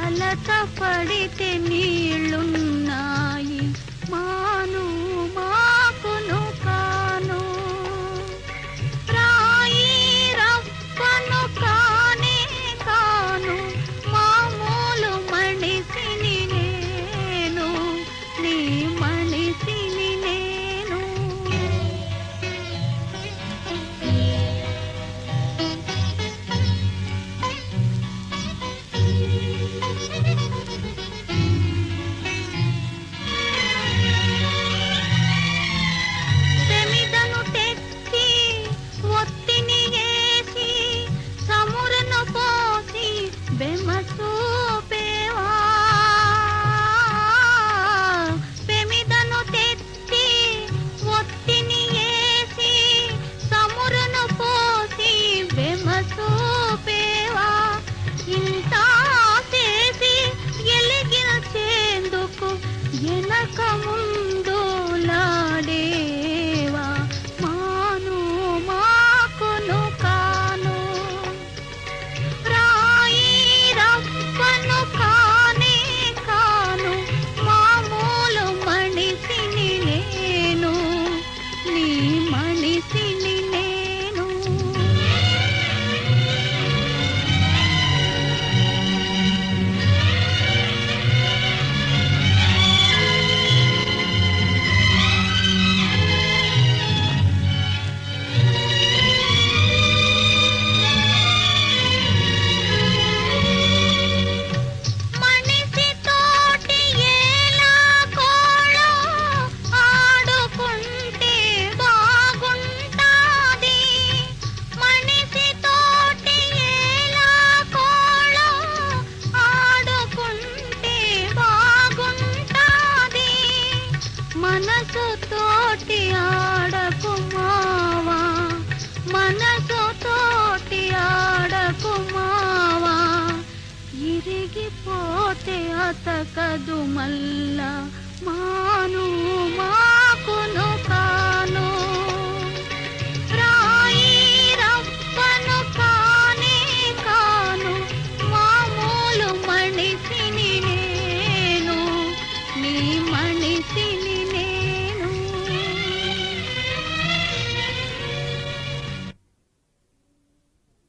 కలత పడితే నీళ్ళున్నాయి మాను మాకును కాను రాయి రప్పను కానే కాను మామూలు మనిషిని నేను నీ మనిషిని నేను తెమిదను తెచ్చి ఒత్తిని వేసి సమురను పోసి బెమసూపేవా పెమిదను తెచ్చి ఒత్తిని వేసి సమురను పోసి బెమసూపేవా ఇంత చేసి ఎలిగించేందుకు వెనక ముందు లాడేవా మాను మాకును కాను రాయి రప్పను కానే కాను మామూలు మనిషిని నేను నీ మనిషిని నేను మనిషి తోటి ఎలా కోడో ఆడుకుంటే బాగుంటాది మనిషి తోటి ఎలా కోడో ఆడుకుంటే బాగుంటాది మనసు తోటి ఆడకు మావా మనసు తోటి ఆడకు మావా ఇరిగిపోతే అతకదు మల్ల మాను మాకును కాను